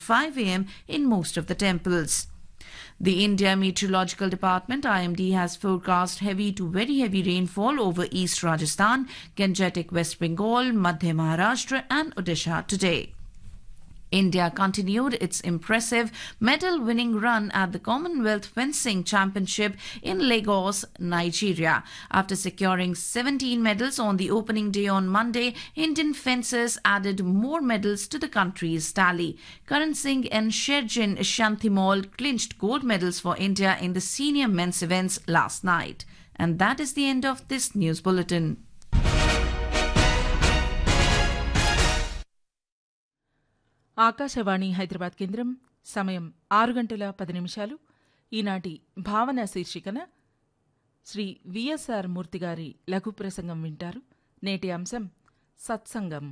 5 a.m. in most of the temples. The India Meteorological Department IMD has forecast heavy to very heavy rainfall over East Rajasthan, Gangetic West Bengal, Madhya Maharashtra and Odisha today. India continued its impressive medal winning run at the Commonwealth Fencing Championship in Lagos, Nigeria. After securing 17 medals on the opening day on Monday, Indian fencers added more medals to the country's tally. Karan Singh and Sherjin Shantimol clinched gold medals for India in the senior men's events last night. And that is the end of this news bulletin. Akashvani Hyderabad కేంద్రం సమయం ఆరు గంటల పది నిమిషాలు ఈనాటి భావన శీర్షికన Shri VSR మూర్తి గారి లఘు ప్రసంగం వింటారు నేటి అంశం సత్సంగం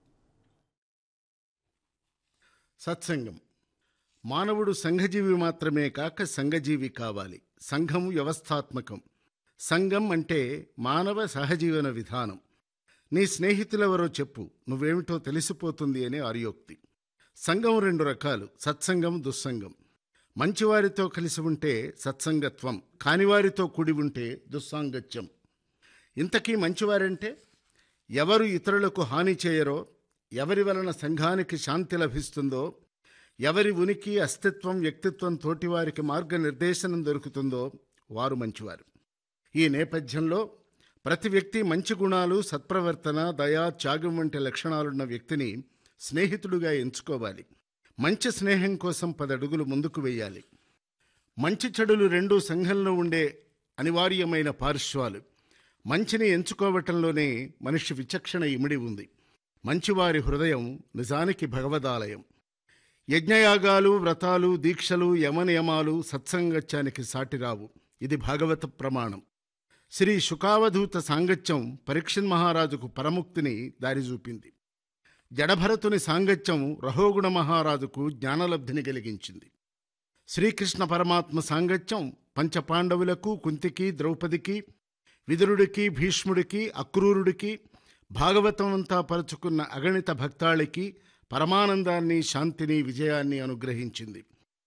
సత్సంగం మానవుడు సంఘజీవి మాత్రమే కాక సంఘజీవి కావాలి సంఘం వ్యవస్థాత్మకం సంఘం అంటే మానవ సహజీవన విధానం నీ స్నేహితులెవరో చెప్పు నువ్వేమిటో తెలిసిపోతుంది అనే ఆర్యోక్తి సంఘం రెండు రకాలు సత్సంగం దుస్సంగం మంచివారితో కలిసి ఉంటే సత్సంగత్వం కానివారితో కూడి ఉంటే దుస్సాంగత్యం ఇంతకీ మంచివారంటే ఎవరు ఇతరులకు హాని చేయరో ఎవరి వలన సంఘానికి శాంతి లభిస్తుందో ఎవరి ఉనికి అస్తిత్వం వ్యక్తిత్వం తోటివారికి మార్గనిర్దేశనం దొరుకుతుందో వారు మంచివారు ఈ నేపథ్యంలో ప్రతి వ్యక్తి మంచి గుణాలు సత్ప్రవర్తన దయా త్యాగం వంటి లక్షణాలున్న వ్యక్తిని స్నేహితుడుగా ఎంచుకోవాలి మంచి స్నేహం కోసం పదడుగులు ముందుకు వేయాలి మంచి చెడులు రెండూ సంఘంలో ఉండే అనివార్యమైన పార్శ్వాలు మంచిని ఎంచుకోవటంలోనే మనిషి విచక్షణ ఇమిడి ఉంది మంచివారి హృదయం నిజానికి భగవదాలయం యజ్ఞయాగాలు వ్రతాలు దీక్షలు యమనియమాలు సత్సంగత్యానికి సాటిరావు ఇది భాగవత ప్రమాణం శ్రీ శుకావధూత సాంగత్యం పరీక్షన్ మహారాజుకు పరముక్తిని దారిచూపింది జడభరతుని సాంగత్యం రహోగుణ మహారాజుకు జ్ఞానలబ్ధిని కలిగించింది శ్రీకృష్ణ పరమాత్మ సాంగత్యం పంచపాండవులకు కుంతికి ద్రౌపదికి విదురుడికి భీష్ముడికి అక్రూరుడికి భాగవతం అంతా పరుచుకున్న అగణిత భక్తాళికి పరమానందాన్ని శాంతిని విజయాన్ని అనుగ్రహించింది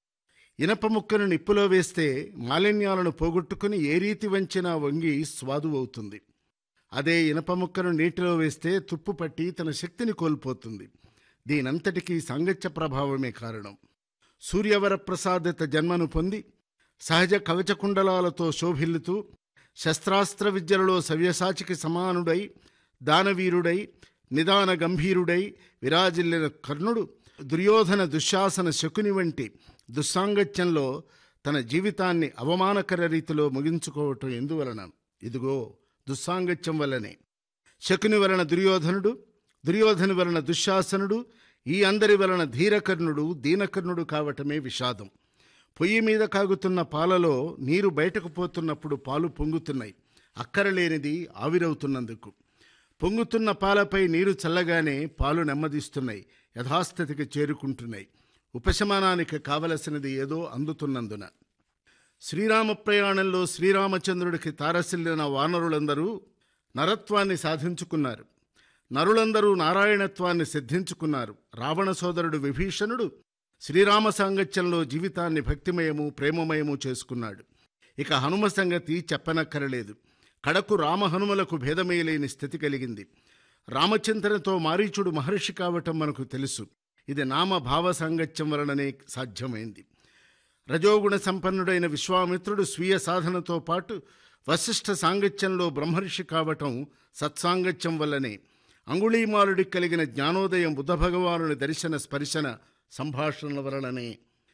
ఇనప ముక్కను నిప్పులో వేస్తే మాలిన్యాలను పోగొట్టుకుని ఏ రీతి వంచినా వంగి స్వాదు అవుతుంది అదే ఇనప ముక్కను నీటిలో వేస్తే తుప్పు పట్టి తన శక్తిని కోల్పోతుంది దీనంతటికీ సాంగత్య ప్రభావమే కారణం సూర్యవరప్రసాదిత జన్మను పొంది సహజ కవచకుండలాలతో శోభిల్లుతూ శస్త్రాస్త్ర విద్యలలో సవ్యసాచికి సమానుడై దానవీరుడై నిదాన గంభీరుడై విరాజిల్లిన కర్ణుడు దుర్యోధన దుశ్శాసన శకుని వంటి దుస్సాంగత్యంలో తన జీవితాన్ని అవమానకర రీతిలో ముగించుకోవటం ఎందువలన ఇదిగో దుస్సాంగత్యం వల్లనే శకుని వలన దుర్యోధనుడు దుర్యోధను వలన దుశ్శాసనుడు ఈ అందరి వలన ధీరకర్ణుడు దీనకర్ణుడు కావటమే విషాదం పొయ్యి మీద కాగుతున్న పాలలో నీరు బయటకు పోతున్నప్పుడు పాలు పొంగుతున్నాయి అక్కరలేనిది ఆవిరవుతున్నందుకు పొంగుతున్న పాలపై నీరు చల్లగానే పాలు నెమ్మదిస్తున్నాయి యథాస్థితికి చేరుకుంటున్నాయి ఉపశమనానికి కావలసినది ఏదో అందుతున్నందున శ్రీరామ ప్రయాణంలో శ్రీరామచంద్రుడికి తారసిల్లిన వానరులందరూ నరత్వాన్ని సాధించుకున్నారు నరులందరూ నారాయణత్వాన్ని సిద్ధించుకున్నారు రావణ సోదరుడు విభీషణుడు శ్రీరామ సాంగత్యంలో జీవితాన్ని భక్తిమయము ప్రేమమయము చేసుకున్నాడు ఇక హనుమ సంగతి చెప్పనక్కరలేదు కడకు రామహనుమలకు భేదమే లేని స్థితి కలిగింది రామచింతనతో మారీచుడు మహర్షి కావటం మనకు తెలుసు ఇది నామ భావ సాంగత్యం వలననే సాధ్యమైంది రజోగుణ సంపన్నుడైన విశ్వామిత్రుడు స్వీయ సాధనతో పాటు వశిష్ఠ సాంగత్యంలో బ్రహ్మర్షి కావటం సత్సాంగత్యం వల్లనే అంగుళీమాలుడికి కలిగిన జ్ఞానోదయం బుద్ధ భగవానుని దర్శన స్పర్శన సంభాషణల వలననే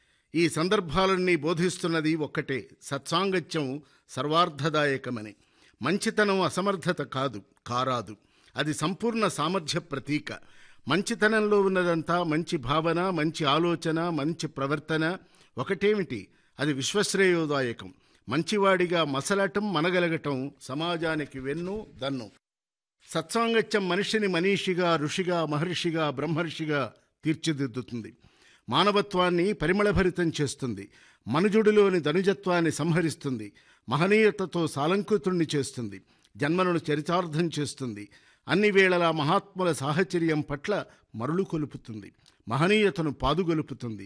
ఈ సందర్భాలన్నీ బోధిస్తున్నది ఒక్కటే సత్సాంగత్యం సర్వార్థదాయకమని మంచితనం అసమర్థత కాదు కారాదు అది సంపూర్ణ సామర్థ్య ప్రతీక మంచితనంలో ఉన్నదంతా మంచి భావన మంచి ఆలోచన మంచి ప్రవర్తన ఒకటేమిటి అది విశ్వశ్రేయోదాయకం మంచివాడిగా మసలటం మనగలగటం సమాజానికి వెన్ను దన్ను సత్సాంగత్యం మనిషిని మనీషిగా ఋషిగా మహర్షిగా బ్రహ్మర్షిగా తీర్చిదిద్దుతుంది మానవత్వాన్ని పరిమళభరితం చేస్తుంది మనుజుడిలోని ధనుజత్వాన్ని సంహరిస్తుంది మహనీయతతో సాలంకృతుణ్ణి చేస్తుంది జన్మలను చరితార్థం చేస్తుంది అన్ని వేళలా మహాత్ముల సాహచర్యం పట్ల మరులు కొలుపుతుంది మహనీయతను పాదుగొలుపుతుంది